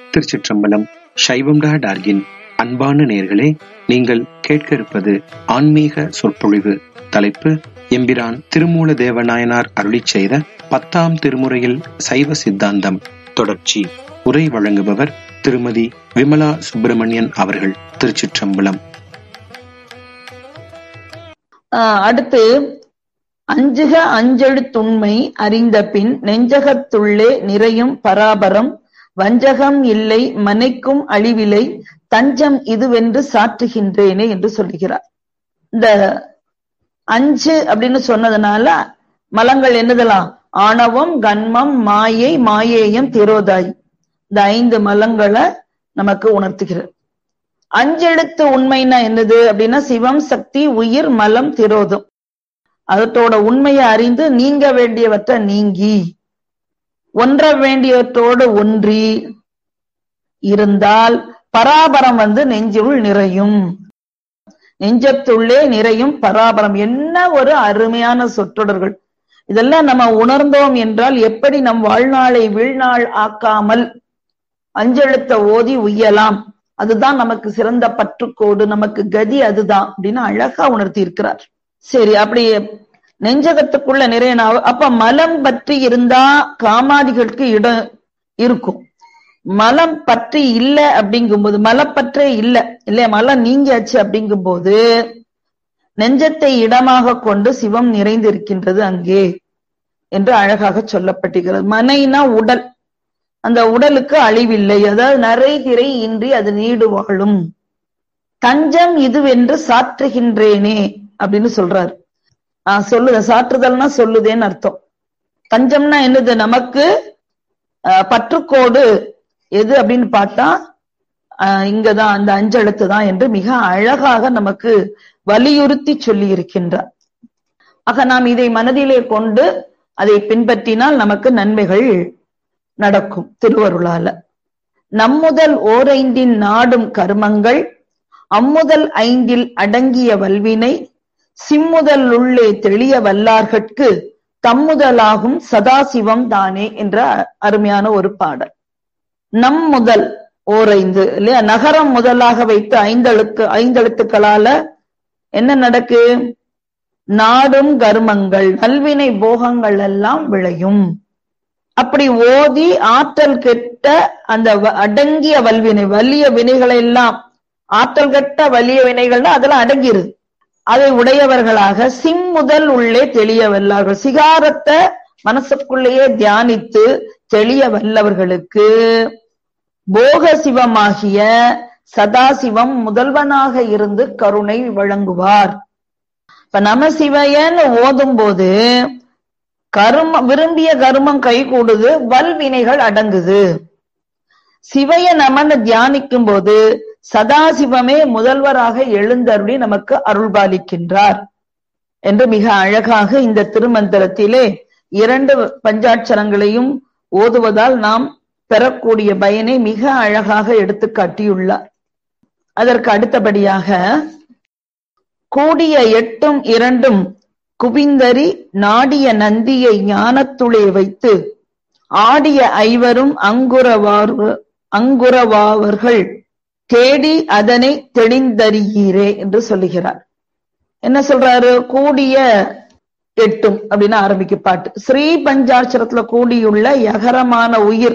திருச்சிற்றம்பலம் சைவம் டா டார்கின் அன்பான நேர்களே நீங்கள் கேட்க இருப்பது ஆன்மீக சொற்பொழிவு தலைப்பு எம்பிரான் திருமூல தேவநாயனார் அருளிச் செய்த பத்தாம் திருமுறையில் சைவ சித்தாந்தம் தொடர்ச்சி உரை வழங்குபவர் திருமதி விமலா சுப்பிரமணியன் அவர்கள் திருச்சிற்றம்பலம் ஆஹ் அடுத்து அஞ்சுக அஞ்செழுத்துண்மை அறிந்த பின் நெஞ்சகத்துள்ளே நிறையும் பராபரம் வஞ்சகம் இல்லை மனைக்கும் அழிவிலை தஞ்சம் இதுவென்று சாற்றுகின்றேனே என்று சொல்லுகிறார் இந்த அஞ்சு அப்படின்னு சொன்னதுனால மலங்கள் என்னதெல்லாம் ஆணவம் கண்மம் மாயை மாயேயம் திரோதாய் இந்த ஐந்து மலங்களை நமக்கு உணர்த்துகிறது அஞ்செழுத்து உண்மைன்னா என்னது அப்படின்னா சிவம் சக்தி உயிர் மலம் திரோதம் அதோட உண்மையை அறிந்து நீங்க வேண்டியவற்றை நீங்கி ஒன்ற வேண்டியவற்றோடு ஒன்றி இருந்தால் பராபரம் வந்து நெஞ்சுள் நிறையும் நெஞ்சத்துள்ளே நிறையும் பராபரம் என்ன ஒரு அருமையான சொற்றொடர்கள் இதெல்லாம் நம்ம உணர்ந்தோம் என்றால் எப்படி நம் வாழ்நாளை வீழ்நாள் ஆக்காமல் அஞ்செழுத்த ஓதி உய்யலாம் அதுதான் நமக்கு சிறந்த பற்றுக்கோடு நமக்கு கதி அதுதான் அப்படின்னு அழகா உணர்த்தி இருக்கிறார் சரி அப்படி நெஞ்சகத்துக்குள்ள நிறைய அப்ப மலம் பற்றி இருந்தா காமாதிகளுக்கு இடம் இருக்கும் மலம் பற்றி இல்லை அப்படிங்கும்போது மலப்பற்றே இல்லை இல்லையா மலம் நீங்கியாச்சு அப்படிங்கும்போது நெஞ்சத்தை இடமாக கொண்டு சிவம் நிறைந்திருக்கின்றது அங்கே என்று அழகாக சொல்லப்பட்டிருக்கிறது மனைனா உடல் அந்த உடலுக்கு அழிவில்லை அதாவது நரை திரை இன்றி அது நீடு வாழும் தஞ்சம் இதுவென்று சாற்றுகின்றேனே அப்படின்னு சொல்றாரு ஆஹ் சொல்லுத சாற்றுதல்னா சொல்லுதேன்னு அர்த்தம் தஞ்சம்னா என்னது நமக்கு பற்றுக்கோடு எது அப்படின்னு பார்த்தா இங்கதான் அந்த அஞ்செழுத்து தான் என்று மிக அழகாக நமக்கு வலியுறுத்தி சொல்லி இருக்கின்றார் ஆக நாம் இதை மனதிலே கொண்டு அதை பின்பற்றினால் நமக்கு நன்மைகள் நடக்கும் திருவருளால நம்முதல் ஓரைந்தின் நாடும் கர்மங்கள் அம்முதல் ஐந்தில் அடங்கிய வல்வினை சிம்முதல் உள்ளே தெளிய வல்லார்கட்கு தம்முதலாகும் சதாசிவம் தானே என்ற அருமையான ஒரு பாடல் நம் முதல் ஓரைந்து இல்லையா நகரம் முதலாக வைத்து ஐந்தெழுத்து ஐந்தெழுத்துக்களால என்ன நடக்கு நாடும் கர்மங்கள் நல்வினை போகங்கள் எல்லாம் விளையும் அப்படி ஓதி ஆற்றல் கெட்ட அந்த அடங்கிய வல்வினை வலிய வினைகளை எல்லாம் ஆற்றல் கெட்ட வலிய வினைகள்னா அதெல்லாம் அடங்கிருது அதை உடையவர்களாக சிம் முதல் உள்ளே தெளிய வல்லார்கள் சிகாரத்தை மனசுக்குள்ளேயே தியானித்து தெளிய வல்லவர்களுக்கு போக சிவமாகிய சதாசிவம் முதல்வனாக இருந்து கருணை வழங்குவார் இப்ப நம சிவையன்னு ஓதும் போது கரும விரும்பிய கருமம் கை கூடுது வல்வினைகள் அடங்குது சிவைய நமன்னு தியானிக்கும் போது சதாசிவமே முதல்வராக எழுந்தருளி நமக்கு அருள்பாலிக்கின்றார் என்று மிக அழகாக இந்த திருமந்திரத்திலே இரண்டு பஞ்சாட்சரங்களையும் ஓதுவதால் நாம் பெறக்கூடிய பயனை மிக அழகாக எடுத்து காட்டியுள்ளார் அதற்கு அடுத்தபடியாக கூடிய எட்டும் இரண்டும் குவிந்தரி நாடிய நந்தியை ஞானத்துளே வைத்து ஆடிய ஐவரும் அங்குரவார் அங்குரவாவர்கள் தேடி அதனை தெளிந்தறியீரே என்று சொல்லுகிறார் என்ன சொல்றாரு கூடிய எட்டும் அப்படின்னு ஆரம்பிக்க பாட்டு ஸ்ரீ பஞ்சாட்சரத்துல கூடியுள்ள யகரமான உயிர்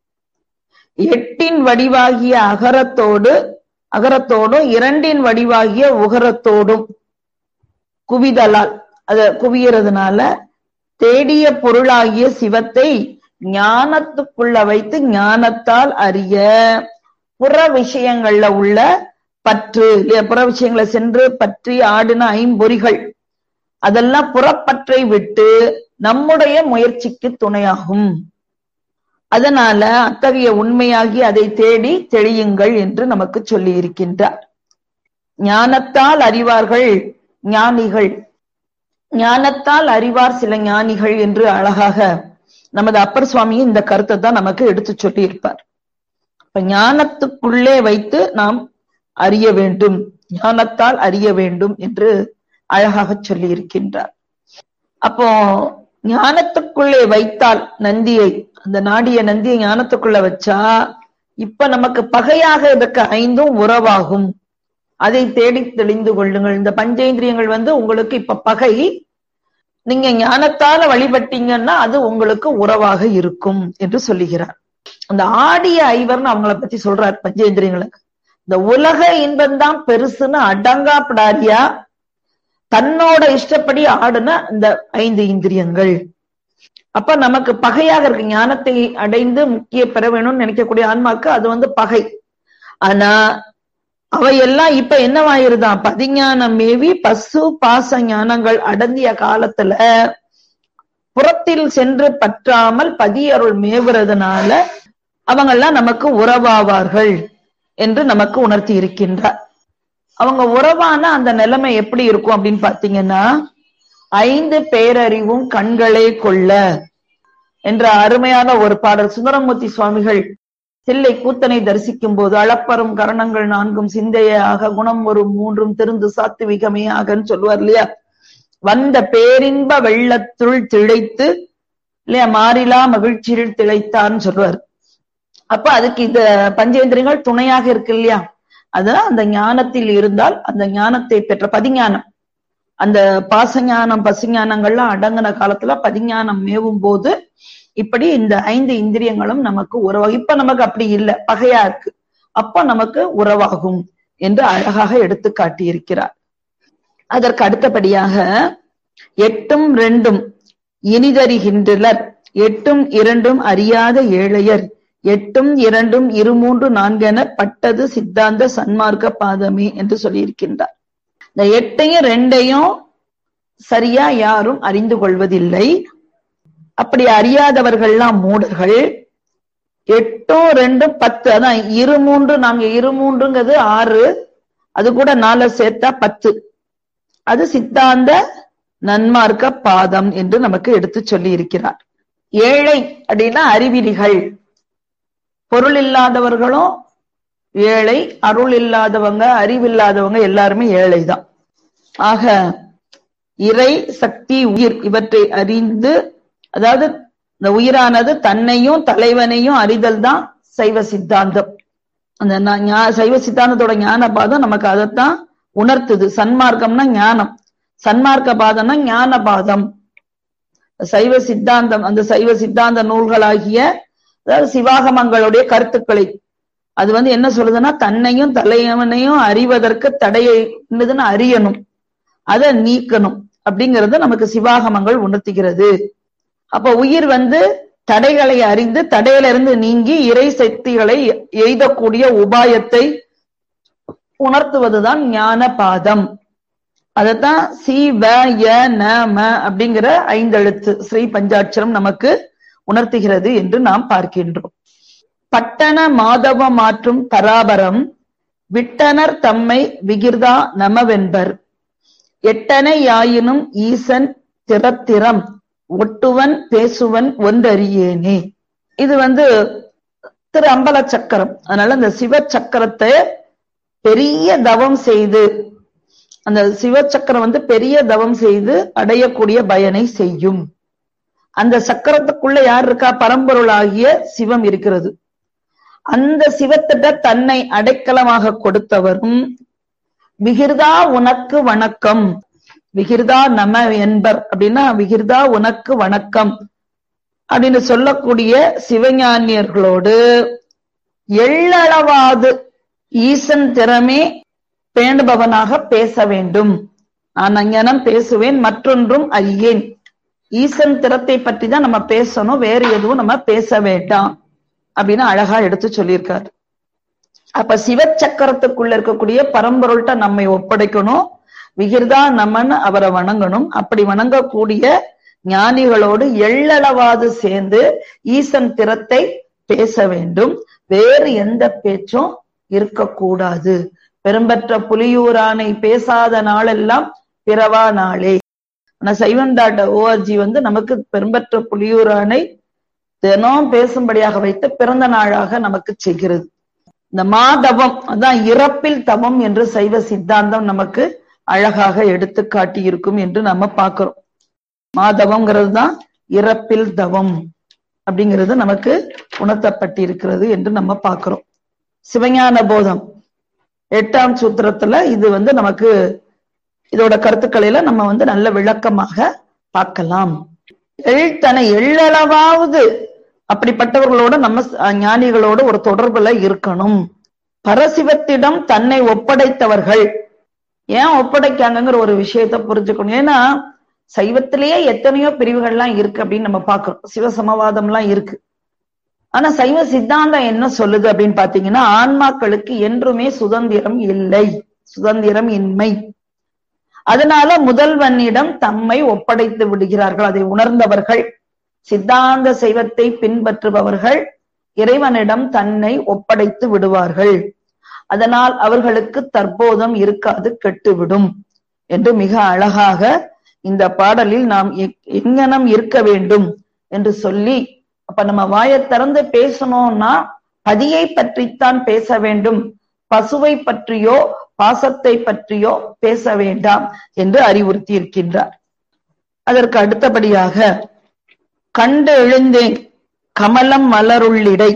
எட்டின் வடிவாகிய அகரத்தோடு அகரத்தோடும் இரண்டின் வடிவாகிய உகரத்தோடும் குவிதலால் அத குவியறதுனால தேடிய பொருளாகிய சிவத்தை ஞானத்துக்குள்ள வைத்து ஞானத்தால் அறிய புற விஷயங்கள்ல உள்ள பற்று இல்லையா புற விஷயங்களை சென்று பற்றி ஆடின ஐம்பொறிகள் அதெல்லாம் புறப்பற்றை விட்டு நம்முடைய முயற்சிக்கு துணையாகும் அதனால அத்தகைய உண்மையாகி அதை தேடி தெளியுங்கள் என்று நமக்கு சொல்லி இருக்கின்றார் ஞானத்தால் அறிவார்கள் ஞானிகள் ஞானத்தால் அறிவார் சில ஞானிகள் என்று அழகாக நமது அப்பர் சுவாமியும் இந்த கருத்தை தான் நமக்கு எடுத்து சொல்லி இருப்பார் இப்ப ஞானத்துக்குள்ளே வைத்து நாம் அறிய வேண்டும் ஞானத்தால் அறிய வேண்டும் என்று அழகாக சொல்லி இருக்கின்றார் அப்போ ஞானத்துக்குள்ளே வைத்தால் நந்தியை அந்த நாடிய நந்தியை ஞானத்துக்குள்ள வச்சா இப்ப நமக்கு பகையாக இருக்க ஐந்தும் உறவாகும் அதை தேடி தெளிந்து கொள்ளுங்கள் இந்த பஞ்சேந்திரியங்கள் வந்து உங்களுக்கு இப்ப பகை நீங்க ஞானத்தால வழிபட்டீங்கன்னா அது உங்களுக்கு உறவாக இருக்கும் என்று சொல்லுகிறார் அந்த ஆடிய ஐவர்னு அவங்கள பத்தி சொல்றார் பஞ்சேந்திரியங்களை இந்த உலக இன்பம்தான் பெருசுன்னு அடங்காப்படாரியா தன்னோட இஷ்டப்படி ஆடுன இந்த ஐந்து இந்திரியங்கள் அப்ப நமக்கு பகையாக இருக்கு ஞானத்தை அடைந்து முக்கிய பெற வேணும்னு நினைக்கக்கூடிய ஆன்மாக்கு அது வந்து பகை ஆனா அவையெல்லாம் இப்ப என்னவாயிருதான் பதிஞானம் மேவி பசு பாச ஞானங்கள் அடந்திய காலத்துல புறத்தில் சென்று பற்றாமல் பதியருள் மேவுறதுனால அவங்கெல்லாம் நமக்கு உறவாவார்கள் என்று நமக்கு உணர்த்தி இருக்கின்றார் அவங்க உறவான அந்த நிலைமை எப்படி இருக்கும் அப்படின்னு பாத்தீங்கன்னா ஐந்து பேரறிவும் கண்களே கொள்ள என்ற அருமையான ஒரு பாடல் சுந்தரமூர்த்தி சுவாமிகள் தில்லை கூத்தனை தரிசிக்கும் போது அளப்பரும் கரணங்கள் நான்கும் சிந்தையாக குணம் ஒரு மூன்றும் திருந்து சாத்துவிகமே ஆகன்னு சொல்லுவார் இல்லையா வந்த பேரின்ப வெள்ளத்துள் திளைத்து இல்லையா மாறிலா மகிழ்ச்சியில் திளைத்தான்னு சொல்லுவார் அப்ப அதுக்கு இந்த பஞ்சேந்திரங்கள் துணையாக இருக்கு இல்லையா அதுதான் அந்த ஞானத்தில் இருந்தால் அந்த ஞானத்தை பெற்ற பதிஞானம் அந்த பாசஞானம் பசுஞானங்கள்லாம் அடங்கின காலத்துல பதிஞானம் மேவும் போது இப்படி இந்த ஐந்து இந்திரியங்களும் நமக்கு உறவாகும் இப்ப நமக்கு அப்படி இல்லை பகையா இருக்கு அப்ப நமக்கு உறவாகும் என்று அழகாக எடுத்து காட்டியிருக்கிறார் அதற்கு அடுத்தபடியாக எட்டும் ரெண்டும் இனிதறிகின்றனர் எட்டும் இரண்டும் அறியாத ஏழையர் எட்டும் இரண்டும் இருமூன்று நான்கென பட்டது சித்தாந்த சன்மார்க்க பாதமே என்று சொல்லியிருக்கின்றார் இந்த எட்டையும் ரெண்டையும் சரியா யாரும் அறிந்து கொள்வதில்லை அப்படி அறியாதவர்கள்லாம் மூடர்கள் எட்டும் ரெண்டும் பத்து அதான் இரு மூன்று நான்கு இரு மூன்றுங்கிறது ஆறு அது கூட நாலு சேர்த்தா பத்து அது சித்தாந்த நன்மார்க்க பாதம் என்று நமக்கு எடுத்து சொல்லி இருக்கிறார் ஏழை அப்படின்னா அறிவிலிகள் பொருள் இல்லாதவர்களும் ஏழை அருள் இல்லாதவங்க அறிவில்லாதவங்க எல்லாருமே ஏழை தான் ஆக இறை சக்தி உயிர் இவற்றை அறிந்து அதாவது இந்த உயிரானது தன்னையும் தலைவனையும் அறிதல் தான் சைவ சித்தாந்தம் அந்த சைவ சித்தாந்தத்தோட ஞான பாதம் நமக்கு அதைத்தான் உணர்த்துது சன்மார்க்கம்னா ஞானம் சன்மார்க்க பாதம்னா ஞான பாதம் சைவ சித்தாந்தம் அந்த சைவ சித்தாந்த நூல்களாகிய அதாவது சிவாகமங்களுடைய கருத்துக்களை அது வந்து என்ன சொல்லுதுன்னா தன்னையும் தலைவனையும் அறிவதற்கு தடையை என்னதுன்னு அறியணும் அதை நீக்கணும் அப்படிங்கறது நமக்கு சிவாகமங்கள் உணர்த்துகிறது அப்ப உயிர் வந்து தடைகளை அறிந்து தடையிலிருந்து நீங்கி இறை சக்திகளை எய்தக்கூடிய உபாயத்தை உணர்த்துவதுதான் ஞான பாதம் அதத்தான் சி வ ய ந ம அப்படிங்கிற ஐந்தெழுத்து ஸ்ரீ பஞ்சாட்சரம் நமக்கு உணர்த்துகிறது என்று நாம் பார்க்கின்றோம் பட்டண மாதவ மாற்றும் பராபரம் விட்டனர் தம்மை விகிர்தா நமவென்பர் எட்டனை யாயினும் ஈசன் திறத்திறம் ஒட்டுவன் பேசுவன் ஒன்றறியேனே இது வந்து திரு அம்பல சக்கரம் அதனால இந்த சிவ சக்கரத்தை பெரிய தவம் செய்து அந்த சிவ சக்கரம் வந்து பெரிய தவம் செய்து அடையக்கூடிய பயனை செய்யும் அந்த சக்கரத்துக்குள்ள யார் இருக்கா பரம்பொருளாகிய சிவம் இருக்கிறது அந்த சிவத்திட்ட தன்னை அடைக்கலமாக கொடுத்தவரும் விகிர்தா உனக்கு வணக்கம் விகிர்தா நம என்பர் அப்படின்னா விகிர்தா உனக்கு வணக்கம் அப்படின்னு சொல்லக்கூடிய சிவஞானியர்களோடு எள்ளளவாது ஈசன் திறமே பேணுபவனாக பேச வேண்டும் நான் அங்ஙனம் பேசுவேன் மற்றொன்றும் அறியேன் ஈசன் திறத்தை பற்றி தான் நம்ம பேசணும் வேற எதுவும் நம்ம பேச வேண்டாம் அப்படின்னு அழகா எடுத்து சொல்லியிருக்காரு அப்ப சிவச்சக்கரத்துக்குள்ள இருக்கக்கூடிய பரம்பொருள்கிட்ட நம்மை ஒப்படைக்கணும் விகிர்தா நம்மன்னு அவரை வணங்கணும் அப்படி வணங்கக்கூடிய ஞானிகளோடு எள்ளளவாது சேர்ந்து ஈசன் திறத்தை பேச வேண்டும் வேறு எந்த பேச்சும் இருக்கக்கூடாது பெரும்பற்ற புலியூரானை பேசாத நாளெல்லாம் பிறவா நாளே ஆனா சைவன் டாட் ஓஆர்ஜி வந்து நமக்கு பெரும்பற்ற புலியூரானை தினம் பேசும்படியாக வைத்து பிறந்த நாளாக நமக்கு செய்கிறது இந்த மாதவம் அதான் இறப்பில் தவம் என்று சைவ சித்தாந்தம் நமக்கு அழகாக எடுத்து காட்டி இருக்கும் என்று நம்ம பார்க்கிறோம் மாதவம்ங்கிறது தான் இறப்பில் தவம் அப்படிங்கிறது நமக்கு உணர்த்தப்பட்டிருக்கிறது என்று நம்ம பார்க்கிறோம் சிவஞான போதம் எட்டாம் சூத்திரத்துல இது வந்து நமக்கு இதோட கருத்துக்களில நம்ம வந்து நல்ல விளக்கமாக பார்க்கலாம் எழுத்தனை எள்ளளவாவது அப்படிப்பட்டவர்களோட நம்ம அஹ், ஞானிகளோட ஒரு தொடர்புல இருக்கணும் பரசிவத்திடம் தன்னை ஒப்படைத்தவர்கள் ஏன் ஒப்படைக்காங்கங்கிற ஒரு விஷயத்த புரிஞ்சுக்கணும் ஏன்னா சைவத்திலேயே எத்தனையோ பிரிவுகள்லாம் இருக்கு அப்படின்னு நம்ம பார்க்கிறோம் சிவசமவாதம்லாம் இருக்கு ஆனா சைவ சித்தாந்தம் என்ன சொல்லுது அப்படின்னு பாத்தீங்கன்னா ஆன்மாக்களுக்கு என்றுமே சுதந்திரம் இல்லை சுதந்திரம் இன்மை அதனால முதல்வனிடம் தம்மை ஒப்படைத்து விடுகிறார்கள் அதை உணர்ந்தவர்கள் சித்தாந்த சைவத்தை பின்பற்றுபவர்கள் இறைவனிடம் தன்னை ஒப்படைத்து விடுவார்கள் அதனால் அவர்களுக்கு தற்போதம் இருக்காது கெட்டுவிடும் என்று மிக அழகாக இந்த பாடலில் நாம் எ- எங்ஙனம் இருக்க வேண்டும் என்று சொல்லி அப்ப நம்ம வாயை திறந்து பேசணும்னா பதியை பற்றித்தான் பேச வேண்டும் பசுவை பற்றியோ பாசத்தை பற்றியோ பேச வேண்டாம் என்று அறிவுறுத்தி இருக்கின்றார் அதற்கு அடுத்தபடியாக கண்டு எழுந்தேன் கமலம் மலருள்ளிடை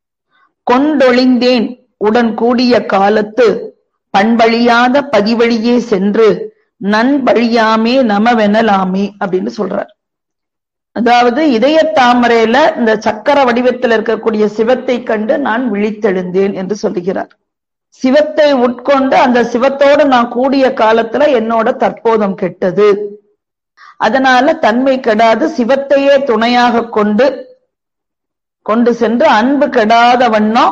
கொண்டொழிந்தேன் உடன் கூடிய காலத்து பண்பழியாத பதிவழியே சென்று நண்பழியாமே நமவெனலாமே அப்படின்னு சொல்றார் அதாவது இதய தாமரையில இந்த சக்கர வடிவத்தில் இருக்கக்கூடிய சிவத்தை கண்டு நான் விழித்தெழுந்தேன் என்று சொல்லுகிறார் சிவத்தை உட்கொண்டு அந்த சிவத்தோடு நான் கூடிய காலத்துல என்னோட தற்போதம் கெட்டது அதனால தன்மை கெடாது சிவத்தையே துணையாக கொண்டு கொண்டு சென்று அன்பு கெடாத வண்ணம்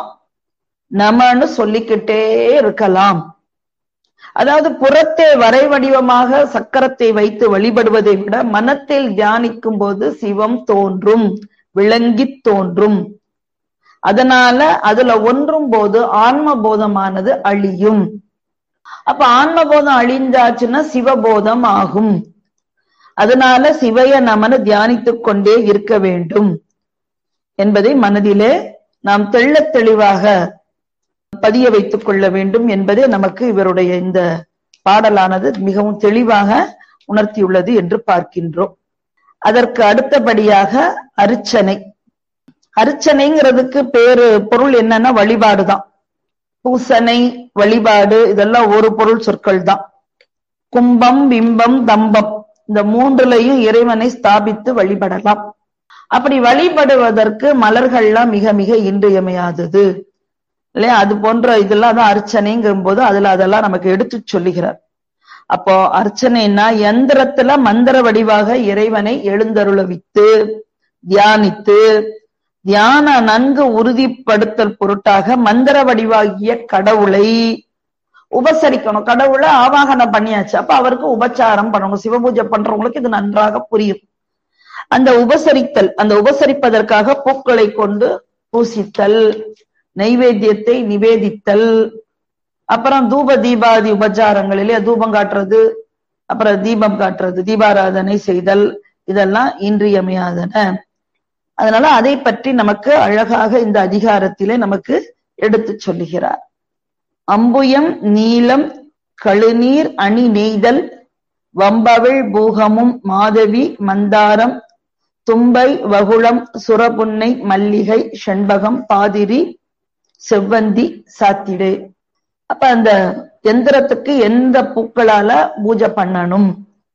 நமன்னு சொல்லிக்கிட்டே இருக்கலாம் அதாவது புறத்தே வரை வடிவமாக சக்கரத்தை வைத்து வழிபடுவதை விட மனத்தில் தியானிக்கும் போது சிவம் தோன்றும் விளங்கித் தோன்றும் அதனால அதுல ஒன்றும் போது ஆன்ம போதமானது அழியும் அப்ப ஆன்ம போதம் அழிஞ்சாச்சுன்னா சிவபோதம் ஆகும் அதனால சிவைய நமன தியானித்துக் கொண்டே இருக்க வேண்டும் என்பதை மனதிலே நாம் தெள்ளத் தெளிவாக பதிய வைத்துக் கொள்ள வேண்டும் என்பதே நமக்கு இவருடைய இந்த பாடலானது மிகவும் தெளிவாக உணர்த்தியுள்ளது என்று பார்க்கின்றோம் அதற்கு அடுத்தபடியாக அர்ச்சனை அர்ச்சனைங்கிறதுக்கு பேரு பொருள் என்னன்னா வழிபாடுதான் பூசனை வழிபாடு இதெல்லாம் ஒரு பொருள் சொற்கள் தான் கும்பம் பிம்பம் தம்பம் இந்த மூன்றுலையும் இறைவனை ஸ்தாபித்து வழிபடலாம் அப்படி வழிபடுவதற்கு மலர்கள்லாம் மிக மிக இன்றியமையாதது இல்லையா அது போன்ற இதெல்லாம் தான் அர்ச்சனைங்கும் போது அதுல அதெல்லாம் நமக்கு எடுத்து சொல்லுகிறார் அப்போ அர்ச்சனைனா யந்திரத்துல மந்திர வடிவாக இறைவனை எழுந்தருளவித்து தியானித்து தியான நன்கு உறுதிப்படுத்தல் பொருட்டாக மந்திர வடிவாகிய கடவுளை உபசரிக்கணும் கடவுளை ஆவாகனம் பண்ணியாச்சு அப்ப அவருக்கு உபச்சாரம் பண்ணணும் சிவபூஜை பண்றவங்களுக்கு இது நன்றாக புரியும் அந்த உபசரித்தல் அந்த உபசரிப்பதற்காக பூக்களை கொண்டு பூசித்தல் நைவேத்தியத்தை நிவேதித்தல் அப்புறம் தூப தீபாதி உபச்சாரங்களிலே தூபம் காட்டுறது அப்புறம் தீபம் காட்டுறது தீபாராதனை செய்தல் இதெல்லாம் இன்றியமையாதன அதனால அதை பற்றி நமக்கு அழகாக இந்த அதிகாரத்திலே நமக்கு எடுத்து சொல்லுகிறார் அம்புயம் நீலம் கழுநீர் அணி நெய்தல் வம்பவிழ் பூகமும் மாதவி மந்தாரம் தும்பை வகுளம் சுரபுன்னை மல்லிகை செண்பகம் பாதிரி செவ்வந்தி சாத்திடு அப்ப அந்த எந்திரத்துக்கு எந்த பூக்களால பூஜை பண்ணணும்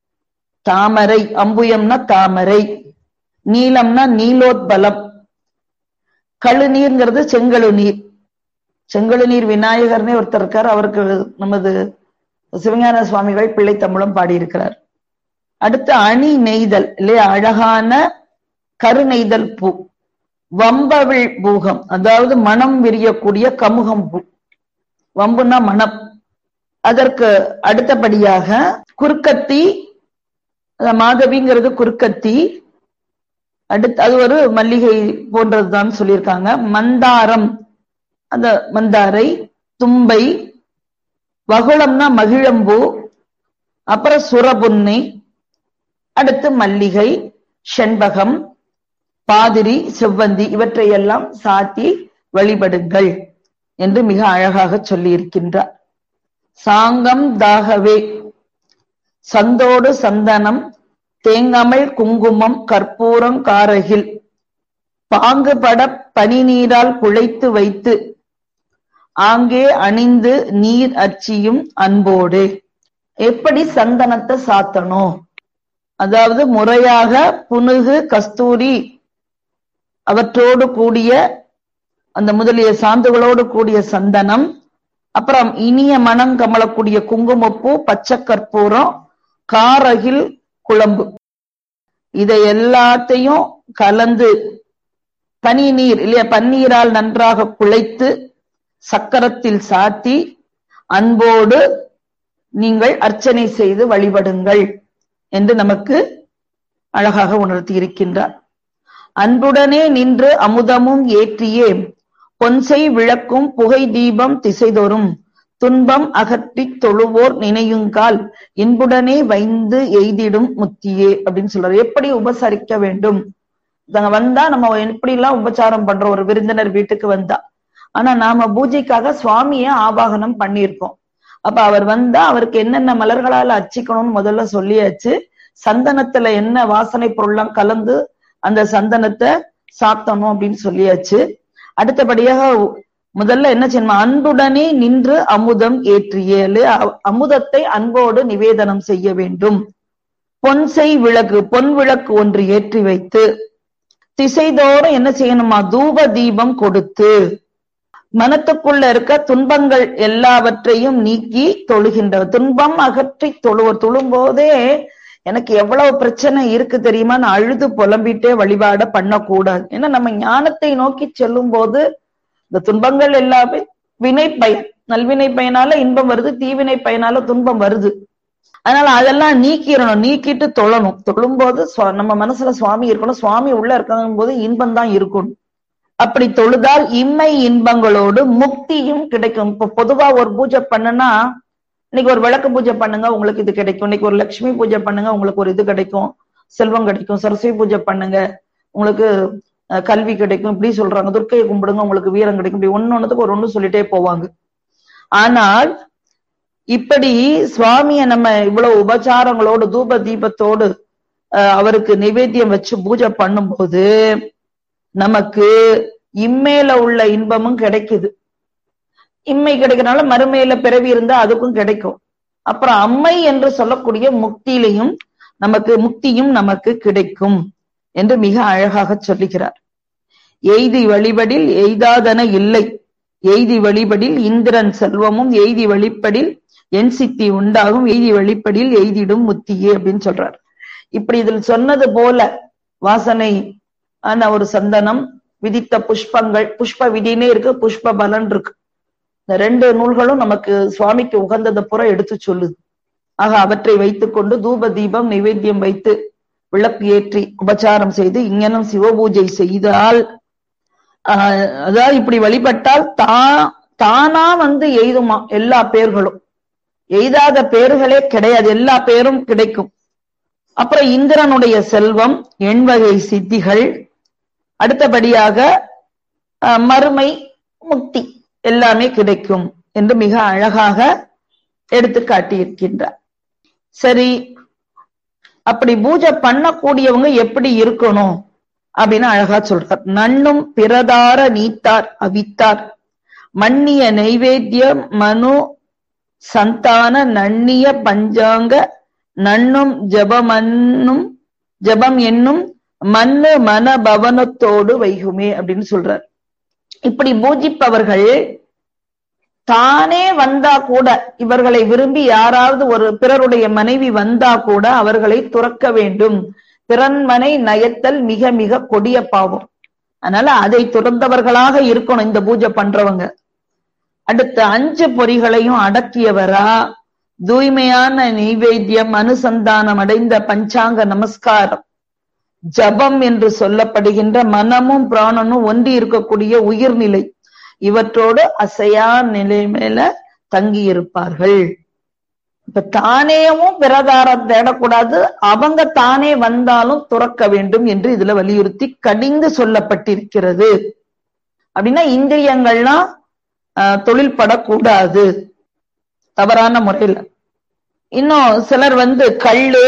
தாமரை அம்புயம்னா தாமரை நீலம்னா நீலோத்பலம் கழுநீர்ங்கிறது செங்கழு நீர் செங்கழு நீர் விநாயகர்னே ஒருத்தர் இருக்கார் அவருக்கு நமது சிவஞான சுவாமிகள் பிள்ளை தமிழும் பாடியிருக்கிறார் அடுத்து அணி நெய்தல் இல்லையா அழகான கருநெய்தல் பூ வம்பவிழ் பூகம் அதாவது மனம் விரியக்கூடிய கமுகம் பூ வம்புனா மனம் அதற்கு அடுத்தபடியாக குறுக்கத்தி அஹ் மாதவிங்கிறது குறுக்கத்தி அடுத்து அது ஒரு மல்லிகை போன்றதுதான் சொல்லியிருக்காங்க மந்தாரம் அந்த மந்தாரை தும்பை வகுளம்னா மகிழம்பூ அப்புறம் சுரபுன்னை அடுத்து மல்லிகை செண்பகம் பாதிரி செவ்வந்தி இவற்றையெல்லாம் சாத்தி வழிபடுங்கள் என்று மிக அழகாக சொல்லியிருக்கின்றார் சாங்கம் தாகவே சந்தோடு சந்தனம் தேங்கமல் குங்குமம் கற்பூரம் காரகில் பாங்குபட பனி நீரால் குழைத்து வைத்து ஆங்கே அணிந்து நீர் அச்சியும் அன்போடு எப்படி சந்தனத்தை சாத்தணும் அதாவது முறையாக புனுகு கஸ்தூரி அவற்றோடு கூடிய அந்த முதலிய சாந்துகளோடு கூடிய சந்தனம் அப்புறம் இனிய மனம் கமலக்கூடிய குங்குமப்பூ பச்சை கற்பூரம் காரகில் குழம்பு இதை எல்லாத்தையும் கலந்து பனி நீர் இல்லையா பன்னீரால் நன்றாக குழைத்து சக்கரத்தில் சாத்தி அன்போடு நீங்கள் அர்ச்சனை செய்து வழிபடுங்கள் என்று நமக்கு அழகாக உணர்த்தி இருக்கின்றார் அன்புடனே நின்று அமுதமும் ஏற்றியே பொன்சை விளக்கும் புகை தீபம் திசைதொறும் துன்பம் அகற்றித் தொழுவோர் நினையுங்கால் இன்புடனே வைந்து எய்திடும் முத்தியே அப்படின்னு சொல்றாரு எப்படி உபசரிக்க வேண்டும் இவங்க வந்தா நம்ம எப்படி எல்லாம் உபச்சாரம் பண்றோம் ஒரு விருந்தினர் வீட்டுக்கு வந்தா ஆனா நாம பூஜைக்காக சுவாமிய ஆவாகனம் பண்ணியிருக்கோம் அப்ப அவர் வந்தா அவருக்கு என்னென்ன மலர்களால அர்ச்சிக்கணும்னு முதல்ல சொல்லியாச்சு சந்தனத்துல என்ன வாசனை பொருள்லாம் கலந்து அந்த சந்தனத்தை சாத்தணும் அப்படின்னு சொல்லியாச்சு அடுத்தபடியாக முதல்ல என்ன செய்யணும் அன்புடனே நின்று அமுதம் ஏற்றியலு அமுதத்தை அன்போடு நிவேதனம் செய்ய வேண்டும் பொன்செய் விளக்கு பொன் விளக்கு ஒன்று ஏற்றி வைத்து திசைதோறும் என்ன செய்யணுமா தூப தீபம் கொடுத்து மனத்துக்குள்ள இருக்க துன்பங்கள் எல்லாவற்றையும் நீக்கி தொழுகின்ற துன்பம் அகற்றி தொழுவர் தொழும்போதே எனக்கு எவ்வளவு பிரச்சனை இருக்கு தெரியுமா நான் அழுது புலம்பிட்டே வழிபாட பண்ணக்கூடாது ஏன்னா நம்ம ஞானத்தை நோக்கி செல்லும் போது இந்த துன்பங்கள் எல்லாமே வினை பயன் நல்வினை பயனால இன்பம் வருது தீவினை பயனால துன்பம் வருது அதனால அதெல்லாம் நீக்கிடணும் நீக்கிட்டு தொழணும் தொழும்போது நம்ம மனசுல சுவாமி இருக்கணும் சுவாமி உள்ள இருக்கும் போது இன்பம் தான் இருக்கணும் அப்படி தொழுதால் இம்மை இன்பங்களோடு முக்தியும் கிடைக்கும் இப்ப பொதுவா ஒரு பூஜை பண்ணுனா இன்னைக்கு ஒரு விளக்கு பூஜை பண்ணுங்க உங்களுக்கு இது கிடைக்கும் இன்னைக்கு ஒரு லட்சுமி பூஜை பண்ணுங்க உங்களுக்கு ஒரு இது கிடைக்கும் செல்வம் கிடைக்கும் சரஸ்வதி பூஜை பண்ணுங்க உங்களுக்கு கல்வி கிடைக்கும் இப்படி சொல்றாங்க துர்க்கையை கும்பிடுங்க உங்களுக்கு வீரம் கிடைக்கும் இப்படி ஒன்னு ஒண்ணுத்துக்கு ஒரு ஒண்ணு சொல்லிட்டே போவாங்க ஆனால் இப்படி சுவாமிய நம்ம இவ்வளவு உபச்சாரங்களோடு தூப தீபத்தோடு அவருக்கு நிவேத்தியம் வச்சு பூஜை பண்ணும்போது நமக்கு இம்மேல உள்ள இன்பமும் கிடைக்குது இம்மை கிடைக்கிறனால மறுமையில பிறவி இருந்தா அதுக்கும் கிடைக்கும் அப்புறம் அம்மை என்று சொல்லக்கூடிய முக்தியிலையும் நமக்கு முக்தியும் நமக்கு கிடைக்கும் என்று மிக அழகாக சொல்லுகிறார் எய்தி வழிபடில் எய்தாதன இல்லை எய்தி வழிபடில் இந்திரன் செல்வமும் எய்தி வழிபடில் என் சித்தி உண்டாகும் எய்தி வழிபடில் எய்திடும் முத்தியே அப்படின்னு சொல்றார் இப்படி இதில் சொன்னது போல வாசனை ஆன ஒரு சந்தனம் விதித்த புஷ்பங்கள் புஷ்ப விதினே இருக்கு புஷ்ப பலன் இருக்கு இந்த ரெண்டு நூல்களும் நமக்கு சுவாமிக்கு உகந்ததை புற எடுத்து சொல்லுது ஆக அவற்றை வைத்துக்கொண்டு தூப தீபம் நைவேத்தியம் வைத்து விளக்கு ஏற்றி உபச்சாரம் செய்து இங்கனம் சிவபூஜை செய்தால் ஆஹ் அதாவது இப்படி வழிபட்டால் தான் தானா வந்து எய்துமா எல்லா பேர்களும் எய்தாத பேர்களே கிடையாது எல்லா பேரும் கிடைக்கும் அப்புறம் இந்திரனுடைய செல்வம் எண்வகை சித்திகள் அடுத்தபடியாக மறுமை முக்தி எல்லாமே கிடைக்கும் என்று மிக அழகாக எடுத்து காட்டியிருக்கின்றார் சரி அப்படி பூஜை பண்ணக்கூடியவங்க எப்படி இருக்கணும் அப்படின்னு அழகா சொல்றார் நன்னும் பிரதார நீத்தார் அவித்தார் மன்னிய நைவேத்திய மனு சந்தான நன்னிய பஞ்சாங்க நன்னும் ஜபமன்னும் ஜபம் என்னும் மண்ணு மன பவனத்தோடு வைகுமே அப்படின்னு சொல்றார் இப்படி பூஜிப்பவர்கள் தானே வந்தா கூட இவர்களை விரும்பி யாராவது ஒரு பிறருடைய மனைவி வந்தா கூட அவர்களை துறக்க வேண்டும் பிறன்மனை நயத்தல் மிக மிக கொடிய பாவம் அதனால அதை துறந்தவர்களாக இருக்கணும் இந்த பூஜை பண்றவங்க அடுத்த அஞ்சு பொறிகளையும் அடக்கியவரா தூய்மையான நெய்வேத்தியம் அனுசந்தானம் அடைந்த பஞ்சாங்க நமஸ்காரம் ஜபம் என்று சொல்லப்படுகின்ற மனமும் பிராணனும் ஒன்றி இருக்கக்கூடிய உயிர்நிலை இவற்றோடு அசையா நிலை மேல தங்கி இருப்பார்கள் இப்ப தானேவும் பிரதாரம் தேடக்கூடாது அவங்க தானே வந்தாலும் துறக்க வேண்டும் என்று இதுல வலியுறுத்தி கடிந்து சொல்லப்பட்டிருக்கிறது அப்படின்னா இந்திரியங்கள்லாம் தொழில் படக்கூடாது தவறான முறையில இன்னும் சிலர் வந்து கல்லு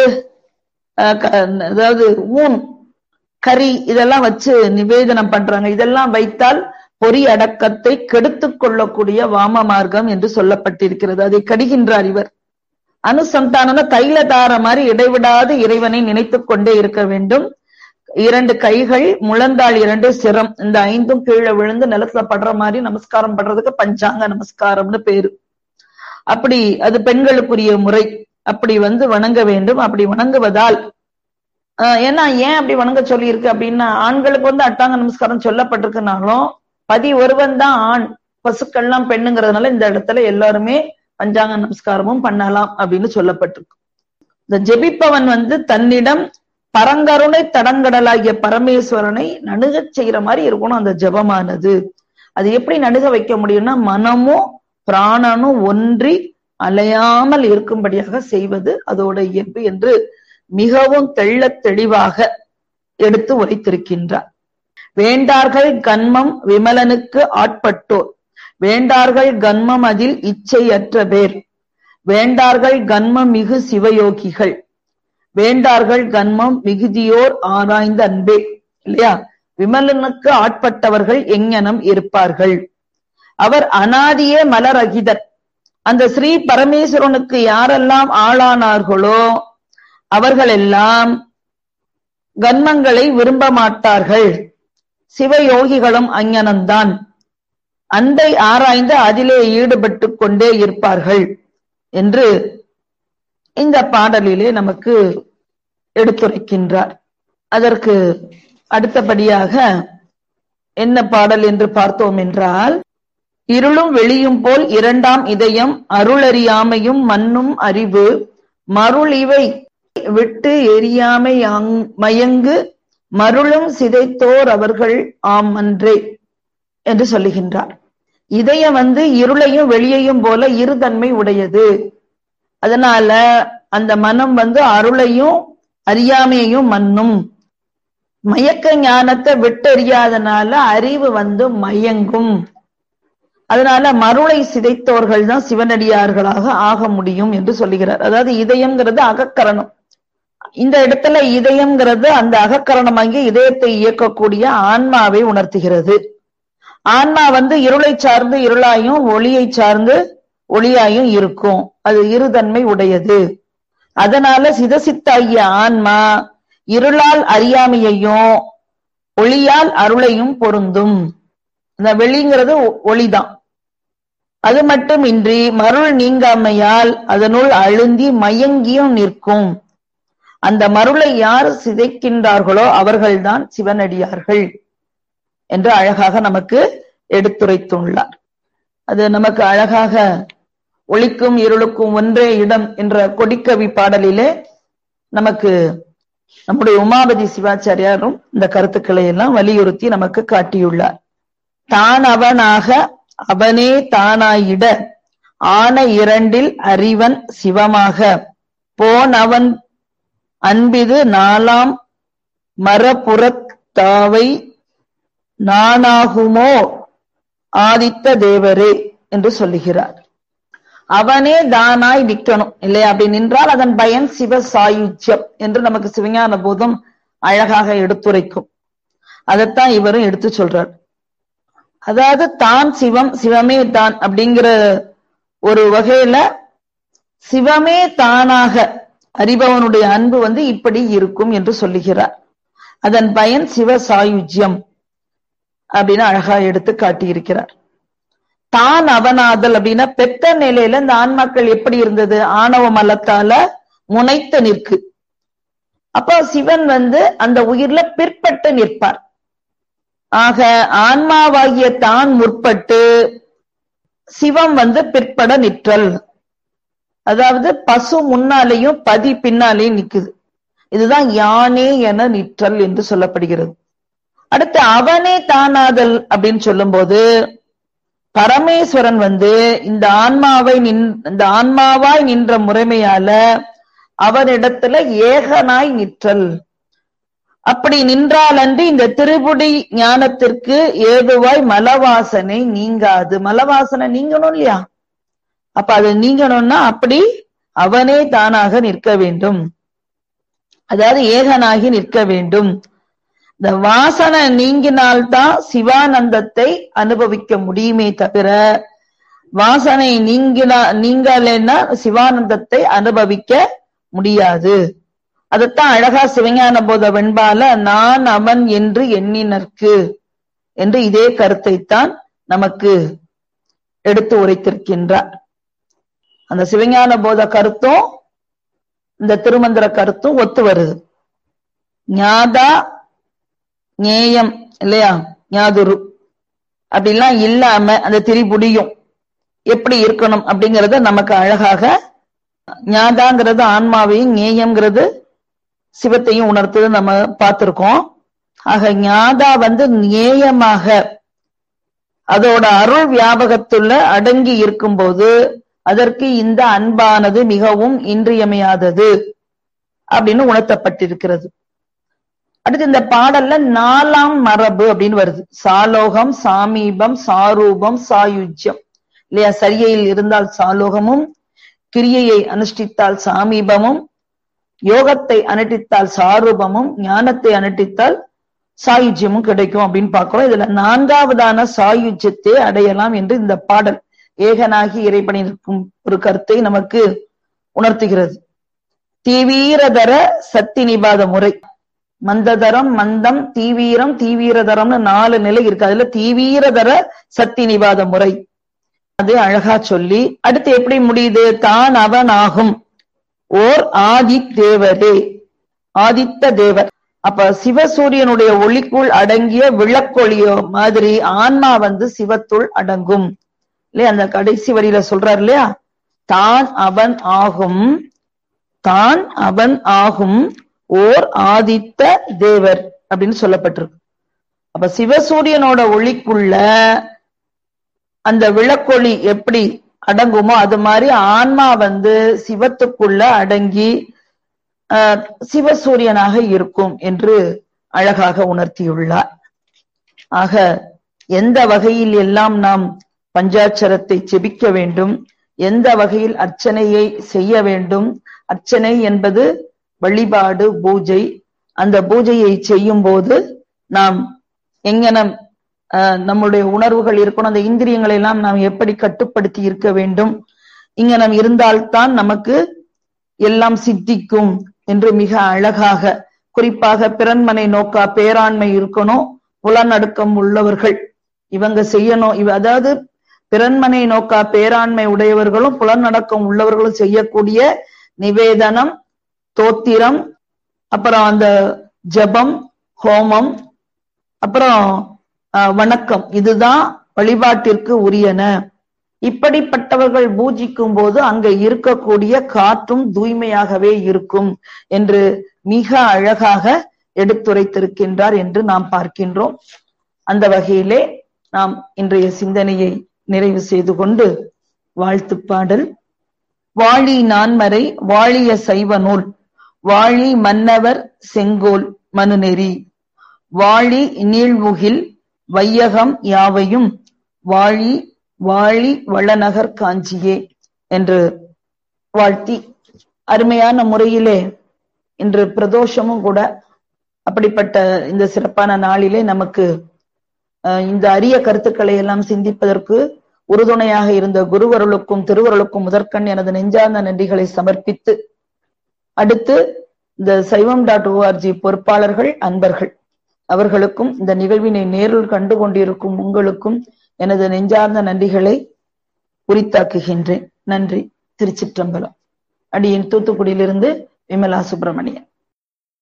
அதாவது ஊன் கறி இதெல்லாம் வச்சு நிவேதனம் பண்றாங்க இதெல்லாம் வைத்தால் பொறி அடக்கத்தை கெடுத்துக் கொள்ளக்கூடிய வாம மார்க்கம் என்று சொல்லப்பட்டிருக்கிறது அதை கடிகின்றார் இவர் அனுசந்தான தைல தார மாதிரி இடைவிடாது இறைவனை நினைத்துக் கொண்டே இருக்க வேண்டும் இரண்டு கைகள் முழந்தாள் இரண்டு சிரம் இந்த ஐந்தும் கீழே விழுந்து நிலத்துல படுற மாதிரி நமஸ்காரம் பண்றதுக்கு பஞ்சாங்க நமஸ்காரம்னு பேரு அப்படி அது பெண்களுக்குரிய முறை அப்படி வந்து வணங்க வேண்டும் அப்படி வணங்குவதால் ஏன்னா ஏன் அப்படி வணங்க சொல்லி இருக்கு அப்படின்னா ஆண்களுக்கு வந்து அட்டாங்க நமஸ்காரம் சொல்லப்பட்டிருக்குனாலும் பதி ஒருவன் தான் ஆண் பசுக்கள்லாம் பெண்ணுங்கிறதுனால இந்த இடத்துல எல்லாருமே பஞ்சாங்க நமஸ்காரமும் பண்ணலாம் அப்படின்னு சொல்லப்பட்டிருக்கு இந்த ஜெபிப்பவன் வந்து தன்னிடம் பரங்கருணை தடங்கடலாகிய பரமேஸ்வரனை நணுகச் செய்யற மாதிரி இருக்கணும் அந்த ஜபமானது அது எப்படி நணுக வைக்க முடியும்னா மனமும் பிராணனும் ஒன்றி அலையாமல் இருக்கும்படியாக செய்வது அதோட இயல்பு என்று மிகவும் தெள்ள தெளிவாக எடுத்து உரைத்திருக்கின்றார் வேண்டார்கள் கண்மம் விமலனுக்கு ஆட்பட்டோர் வேண்டார்கள் கண்மம் அதில் இச்சையற்ற பேர் வேண்டார்கள் கண்மம் மிகு சிவயோகிகள் வேண்டார்கள் கண்மம் மிகுதியோர் ஆராய்ந்த அன்பே இல்லையா விமலனுக்கு ஆட்பட்டவர்கள் எங்ஙனம் இருப்பார்கள் அவர் அனாதியே மலரகிதர் அந்த ஸ்ரீ பரமேஸ்வரனுக்கு யாரெல்லாம் ஆளானார்களோ அவர்களெல்லாம் கன்மங்களை விரும்ப மாட்டார்கள் சிவயோகிகளும் அஞ்ஞனம்தான் அன்பை ஆராய்ந்து அதிலே ஈடுபட்டு கொண்டே இருப்பார்கள் என்று இந்த பாடலிலே நமக்கு எடுத்துரைக்கின்றார் அதற்கு அடுத்தபடியாக என்ன பாடல் என்று பார்த்தோம் என்றால் இருளும் வெளியும் போல் இரண்டாம் இதயம் அருளறியாமையும் மண்ணும் அறிவு மருள் இவை விட்டு எரியாமை மயங்கு மருளும் சிதைத்தோர் அவர்கள் ஆம் அன்றே என்று சொல்லுகின்றார் இதயம் வந்து இருளையும் வெளியையும் போல இருதன்மை உடையது அதனால அந்த மனம் வந்து அருளையும் அறியாமையையும் மண்ணும் மயக்க ஞானத்தை விட்டறியாதனால அறிவு வந்து மயங்கும் அதனால மருளை சிதைத்தோர்கள் தான் சிவனடியார்களாக ஆக முடியும் என்று சொல்லுகிறார் அதாவது இதயம்ங்கிறது அகக்கரணம் இந்த இடத்துல இதயம்ங்கிறது அந்த அகக்கரணமாகி இதயத்தை இயக்கக்கூடிய ஆன்மாவை உணர்த்துகிறது ஆன்மா வந்து இருளை சார்ந்து இருளாயும் ஒளியை சார்ந்து ஒளியாயும் இருக்கும் அது இருதன்மை உடையது அதனால சிதசித்தாகிய ஆன்மா இருளால் அறியாமையையும் ஒளியால் அருளையும் பொருந்தும் இந்த வெளிங்கிறது ஒளிதான் அது மட்டுமின்றி மருள் நீங்காமையால் அதனுள் அழுந்தி மயங்கியும் நிற்கும் அந்த மருளை யார் சிதைக்கின்றார்களோ அவர்கள்தான் சிவனடியார்கள் என்று அழகாக நமக்கு எடுத்துரைத்துள்ளார் அது நமக்கு அழகாக ஒளிக்கும் இருளுக்கும் ஒன்றே இடம் என்ற கொடிக்கவி பாடலிலே நமக்கு நம்முடைய உமாபதி சிவாச்சாரியாரும் இந்த கருத்துக்களை எல்லாம் வலியுறுத்தி நமக்கு காட்டியுள்ளார் தான் அவனாக அவனே தானாயிட ஆன இரண்டில் அறிவன் சிவமாக போன் அவன் அன்பிது நாலாம் மரபுறத்தாவை நானாகுமோ ஆதித்த தேவரே என்று சொல்லுகிறார் அவனே தானாய் நிற்கணும் இல்லையா அப்படி நின்றால் அதன் பயன் சிவ சாயுஜ்யம் என்று நமக்கு சிவஞான போதும் அழகாக எடுத்துரைக்கும் அதைத்தான் இவரும் எடுத்து சொல்றார் அதாவது தான் சிவம் சிவமே தான் அப்படிங்கிற ஒரு வகையில சிவமே தானாக அறிபவனுடைய அன்பு வந்து இப்படி இருக்கும் என்று சொல்லுகிறார் அதன் பயன் சிவ சாயுஜ்யம் அப்படின்னு அழகா எடுத்து காட்டியிருக்கிறார் தான் அவனாதல் அப்படின்னா பெத்த நிலையில இந்த ஆன்மாக்கள் எப்படி இருந்தது ஆணவ மலத்தால முனைத்து நிற்கு அப்போ சிவன் வந்து அந்த உயிர்ல பிற்பட்டு நிற்பார் ஆக ஆன்மாவாகிய தான் முற்பட்டு சிவம் வந்து பிற்பட நிற்றல் அதாவது பசு முன்னாலேயும் பதி பின்னாலேயும் நிக்குது இதுதான் யானே என நிற்றல் என்று சொல்லப்படுகிறது அடுத்து அவனே தானாதல் அப்படின்னு சொல்லும்போது பரமேஸ்வரன் வந்து இந்த ஆன்மாவை நின் இந்த ஆன்மாவாய் நின்ற முறைமையால அவனிடத்துல ஏகனாய் நிற்றல் அப்படி நின்றாலன்றி இந்த திருப்புடி ஞானத்திற்கு ஏதுவாய் மலவாசனை நீங்காது மலவாசனை நீங்கணும் இல்லையா அப்ப அது நீங்கணும்னா அப்படி அவனே தானாக நிற்க வேண்டும் அதாவது ஏகனாகி நிற்க வேண்டும் இந்த வாசனை நீங்கினால்தான் சிவானந்தத்தை அனுபவிக்க முடியுமே தவிர வாசனை நீங்கினா நீங்கலைன்னா சிவானந்தத்தை அனுபவிக்க முடியாது அதைத்தான் அழகா சிவஞான போத வெண்பால நான் அவன் என்று எண்ணினர்க்கு என்று இதே கருத்தைத்தான் நமக்கு எடுத்து உரைத்திருக்கின்றார் அந்த சிவஞான போத கருத்தும் இந்த திருமந்திர கருத்தும் ஒத்து வருது ஞாதா ஞேயம் இல்லையா ஞாதுரு அப்படிலாம் இல்லாம அந்த திரிபுடியும் எப்படி இருக்கணும் அப்படிங்கறத நமக்கு அழகாக ஞாதாங்கிறது ஆன்மாவையும் ஞேயம்ங்கிறது சிவத்தையும் உணர்த்தது நம்ம பார்த்திருக்கோம் ஆக ஞாதா வந்து நேயமாக அதோட அருள் வியாபகத்துள்ள அடங்கி இருக்கும்போது அதற்கு இந்த அன்பானது மிகவும் இன்றியமையாதது அப்படின்னு உணர்த்தப்பட்டிருக்கிறது அடுத்து இந்த பாடல்ல நாலாம் மரபு அப்படின்னு வருது சாலோகம் சாமீபம் சாரூபம் சாயுஜ்யம் இல்லையா சரியையில் இருந்தால் சாலோகமும் கிரியையை அனுஷ்டித்தால் சாமீபமும் யோகத்தை அனுஷ்டித்தால் சாரூபமும் ஞானத்தை அனுஷ்டித்தால் சாயுஜ்யமும் கிடைக்கும் அப்படின்னு பார்க்கிறோம் இதுல நான்காவதான சாயுஜ்யத்தை அடையலாம் என்று இந்த பாடல் ஏகனாகி இறைப்பணி இருக்கும் ஒரு கருத்தை நமக்கு உணர்த்துகிறது தீவீரதர சக்தி நிபாத முறை மந்ததரம் மந்தம் தீவீரம் தீவீரதரம்னு நாலு நிலை இருக்கு அதுல தீவீரதர சக்தி நிபாத முறை அது அழகா சொல்லி அடுத்து எப்படி முடியுது தான் அவன் ஆகும் ஓர் ஆதி தேவரே ஆதித்த தேவர் அப்ப சிவசூரியனுடைய ஒளிக்குள் அடங்கிய விளக்கொளியோ மாதிரி ஆன்மா வந்து சிவத்துள் அடங்கும் இல்லையா அந்த கடைசி வரியில சொல்றாரு இல்லையா தான் அவன் ஆகும் தான் அவன் ஆகும் ஓர் ஆதித்த தேவர் அப்படின்னு சொல்லப்பட்டிருக்கு அப்ப சிவசூரியனோட ஒளிக்குள்ள அந்த விளக்கொளி எப்படி அடங்குமோ அது மாதிரி ஆன்மா வந்து சிவத்துக்குள்ள அடங்கி சிவசூரியனாக இருக்கும் என்று அழகாக உணர்த்தியுள்ளார் ஆக எந்த வகையில் எல்லாம் நாம் பஞ்சாட்சரத்தை செபிக்க வேண்டும் எந்த வகையில் அர்ச்சனையை செய்ய வேண்டும் அர்ச்சனை என்பது வழிபாடு பூஜை அந்த பூஜையை செய்யும் போது நாம் எங்கனம் நம்முடைய உணர்வுகள் இருக்கணும் அந்த இந்திரியங்களை எல்லாம் நாம் எப்படி கட்டுப்படுத்தி இருக்க வேண்டும் இங்க நாம் இருந்தால்தான் நமக்கு எல்லாம் சித்திக்கும் என்று மிக அழகாக குறிப்பாக பிறன்மனை நோக்கா பேராண்மை இருக்கணும் புலநடுக்கம் உள்ளவர்கள் இவங்க செய்யணும் இவ அதாவது பிறன்மனை நோக்கா பேராண்மை உடையவர்களும் புலநடக்கம் உள்ளவர்களும் செய்யக்கூடிய நிவேதனம் தோத்திரம் அப்புறம் அந்த ஜபம் ஹோமம் அப்புறம் வணக்கம் இதுதான் வழிபாட்டிற்கு உரியன இப்படிப்பட்டவர்கள் பூஜிக்கும் போது அங்க இருக்கக்கூடிய காற்றும் தூய்மையாகவே இருக்கும் என்று மிக அழகாக எடுத்துரைத்திருக்கின்றார் என்று நாம் பார்க்கின்றோம் அந்த வகையிலே நாம் இன்றைய சிந்தனையை நிறைவு செய்து கொண்டு வாழ்த்து பாடல் வாழி நான்மறை வாழிய சைவ நூல் வாழி மன்னவர் செங்கோல் மனுநெறி வாழி நீழ்முகில் வையகம் யாவையும் வாழி வாழி வளநகர் காஞ்சியே என்று வாழ்த்தி அருமையான முறையிலே இன்று பிரதோஷமும் கூட அப்படிப்பட்ட இந்த சிறப்பான நாளிலே நமக்கு இந்த அரிய கருத்துக்களை எல்லாம் சிந்திப்பதற்கு உறுதுணையாக இருந்த குருவருளுக்கும் திருவருளுக்கும் முதற்கண் எனது நெஞ்சார்ந்த நன்றிகளை சமர்ப்பித்து அடுத்து இந்த சைவம் டாட் ஓஆர்ஜி பொறுப்பாளர்கள் அன்பர்கள் அவர்களுக்கும் இந்த நிகழ்வினை நேரில் கண்டு கொண்டிருக்கும் உங்களுக்கும் எனது நெஞ்சார்ந்த நன்றிகளை உரித்தாக்குகின்றேன் நன்றி திருச்சிற்றம்பலம் அடியின் தூத்துக்குடியிலிருந்து விமலா சுப்பிரமணியன்